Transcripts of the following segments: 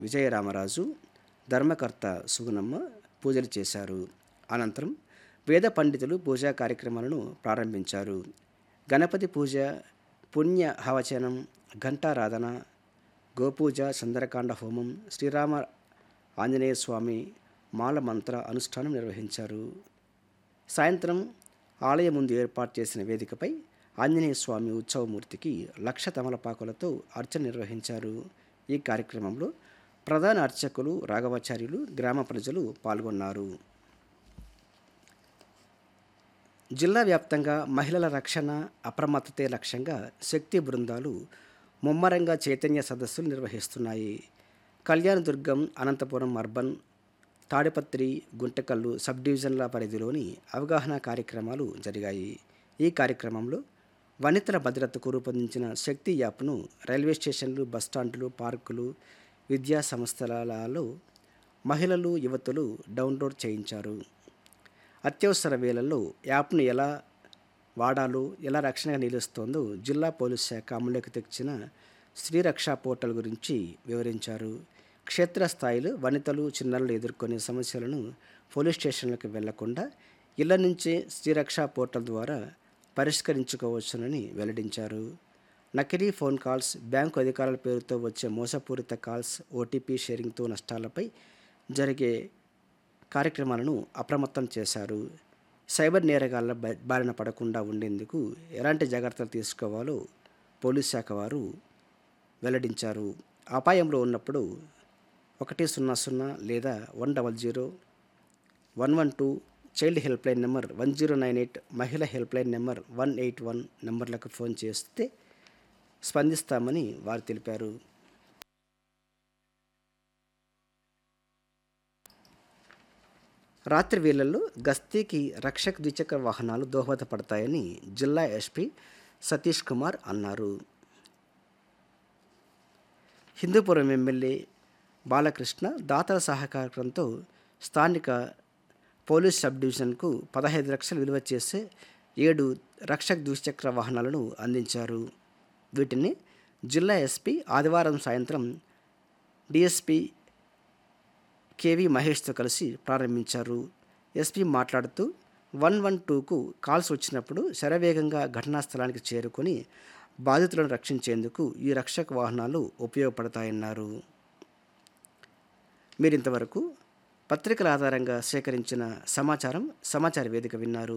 విజయరామరాజు ధర్మకర్త సుగుణమ్మ పూజలు చేశారు అనంతరం వేద పండితులు పూజా కార్యక్రమాలను ప్రారంభించారు గణపతి పూజ పుణ్య హవచనం ఘంటారాధన గోపూజ సుందరకాండ హోమం శ్రీరామ ఆంజనేయ స్వామి మాల మంత్ర అనుష్ఠానం నిర్వహించారు సాయంత్రం ఆలయం ముందు ఏర్పాటు చేసిన వేదికపై ఆంజనేయ స్వామి ఉత్సవమూర్తికి లక్ష తమలపాకులతో అర్చన నిర్వహించారు ఈ కార్యక్రమంలో ప్రధాన అర్చకులు రాఘవాచార్యులు గ్రామ ప్రజలు పాల్గొన్నారు జిల్లా వ్యాప్తంగా మహిళల రక్షణ అప్రమత్తతే లక్ష్యంగా శక్తి బృందాలు ముమ్మరంగా చైతన్య సదస్సులు నిర్వహిస్తున్నాయి కళ్యాణదుర్గం అనంతపురం అర్బన్ తాడిపత్రి గుంటకల్లు సబ్ డివిజన్ల పరిధిలోని అవగాహన కార్యక్రమాలు జరిగాయి ఈ కార్యక్రమంలో వనితల భద్రతకు రూపొందించిన శక్తి యాప్ను రైల్వే స్టేషన్లు బస్టాండ్లు పార్కులు విద్యా సంస్థలలో మహిళలు యువతులు డౌన్లోడ్ చేయించారు అత్యవసర వేళల్లో యాప్ను ఎలా వాడాలో ఎలా రక్షణగా నిలుస్తోందో జిల్లా పోలీస్ శాఖ అమలులోకి తెచ్చిన శ్రీరక్ష పోర్టల్ గురించి వివరించారు క్షేత్రస్థాయిలో వనితలు చిన్నారులు ఎదుర్కొనే సమస్యలను పోలీస్ స్టేషన్లకు వెళ్లకుండా ఇళ్ల నుంచే శ్రీరక్ష పోర్టల్ ద్వారా పరిష్కరించుకోవచ్చునని వెల్లడించారు నకిలీ ఫోన్ కాల్స్ బ్యాంకు అధికారుల పేరుతో వచ్చే మోసపూరిత కాల్స్ ఓటీపీ షేరింగ్తో నష్టాలపై జరిగే కార్యక్రమాలను అప్రమత్తం చేశారు సైబర్ నేరగాళ్ల బ- బారిన పడకుండా ఉండేందుకు ఎలాంటి జాగ్రత్తలు తీసుకోవాలో పోలీస్ శాఖ వారు వెల్లడించారు అపాయంలో ఉన్నప్పుడు ఒకటి సున్నా సున్నా లేదా one double zero one one two child helpline number one zero nine eight మహిళా helpline number one eight one నెంబర్లకు ఫోన్ చేస్తే స్పందిస్తామని వారు తెలిపారు రాత్రి వేళల్లో గస్తీకి రక్షక్ ద్విచక్ర వాహనాలు దోహదపడతాయని జిల్లా ఎస్పీ సతీష్ కుమార్ అన్నారు హిందూపురం ఎమ్మెల్యే బాలకృష్ణ దాతల సహకారంతో స్థానిక పోలీస్ సబ్ డివిజన్కు పదహైదు లక్షలు విలువ చేసే ఏడు రక్షక్ ద్విచక్ర వాహనాలను అందించారు వీటిని జిల్లా ఎస్పీ ఆదివారం సాయంత్రం డిఎస్పీ కేవీ మహేష్తో కలిసి ప్రారంభించారు ఎస్పీ మాట్లాడుతూ వన్ వన్ టూకు కాల్స్ వచ్చినప్పుడు శరవేగంగా ఘటనా స్థలానికి చేరుకొని బాధితులను రక్షించేందుకు ఈ రక్షక వాహనాలు ఉపయోగపడతాయన్నారు మీరింతవరకు పత్రికల ఆధారంగా సేకరించిన సమాచారం సమాచార వేదిక విన్నారు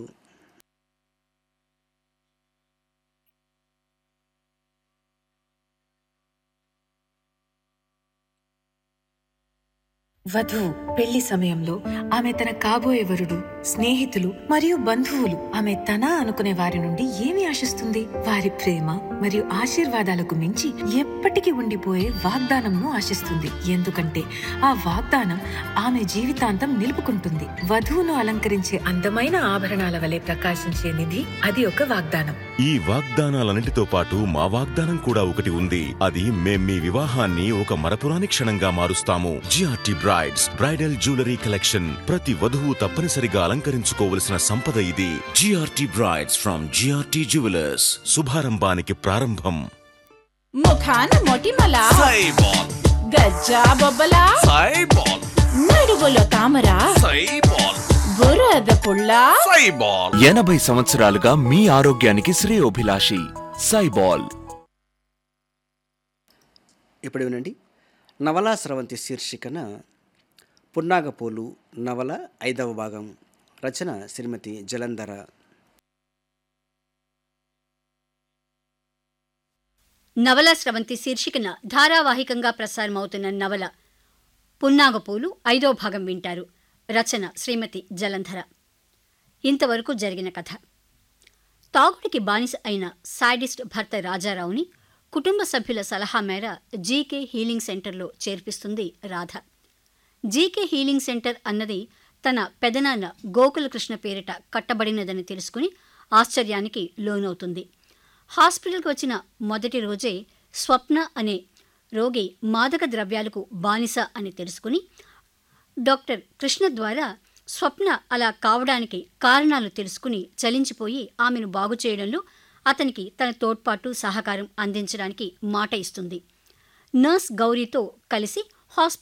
వధువు పెళ్లి సమయంలో ఆమె తన కాబోయే వరుడు స్నేహితులు మరియు బంధువులు ఆమె తన అనుకునే వారి నుండి ఏమి ఆశిస్తుంది వారి ప్రేమ మరియు ఆశీర్వాదాలకు మించి ఎప్పటికీ ఉండిపోయే వాగ్దానంను ఆశిస్తుంది ఎందుకంటే ఆ వాగ్దానం ఆమె జీవితాంతం నిలుపుకుంటుంది వధువును అలంకరించే అందమైన ఆభరణాల వలె ప్రకాశించే నిధి అది ఒక వాగ్దానం ఈ వాగ్దానాలన్నిటితో పాటు మా వాగ్దానం కూడా ఒకటి ఉంది అది మేం మీ వివాహాన్ని ఒక మరపురాని క్షణంగా మారుస్తాము GRT brides bridal jewellery collection ప్రతి వధువు తప్పనిసరిగా అలంకరించుకోవలసిన సంపద ఇది GRT brides from GRT jewellers శుభారంభానికి ప్రారంభం ముఖాన మొటిమల సైబాల్ గజ్జా బొబ్బల సైబాల్ నడువులో తామర సైబాల్ బురద పుల్ల సైబాల్ ఎనభై సంవత్సరాలుగా మీ ఆరోగ్యానికి శ్రేయోభిలాషి సైబాల్ ఇప్పుడు వినండి నవలా స్రవంతి శీర్షికన పున్నాగపూలు నవల ఐదవ భాగం రచన శ్రీమతి జలంధర నవల స్రవంతి శీర్షికన ధారావాహికంగా ప్రసారమవుతున్న నవల పున్నాగపూలు ఐదో భాగం వింటారు రచన శ్రీమతి జలంధర ఇంతవరకు జరిగిన కథ తాగుడికి బానిస అయిన సాడిస్ట్ భర్త రాజారావుని కుటుంబ సభ్యుల సలహా మేర జీకే హీలింగ్ సెంటర్లో చేర్పిస్తుంది రాధ జీకే హీలింగ్ సెంటర్ అన్నది తన పెదనాన్న గోకులకృష్ణ పేరిట కట్టబడినదని తెలుసుకుని ఆశ్చర్యానికి లోనవుతుంది హాస్పిటల్కి వచ్చిన మొదటి రోజే స్వప్న అనే రోగి మాదక ద్రవ్యాలకు బానిస అని తెలుసుకుని డాక్టర్ కృష్ణ ద్వారా స్వప్న అలా కావడానికి కారణాలు తెలుసుకుని చలించిపోయి ఆమెను బాగు చేయడంలో అతనికి తన తోడ్పాటు సహకారం అందించడానికి మాట ఇస్తుంది నర్స్ గౌరీతో కలిసి హాస్పిటల్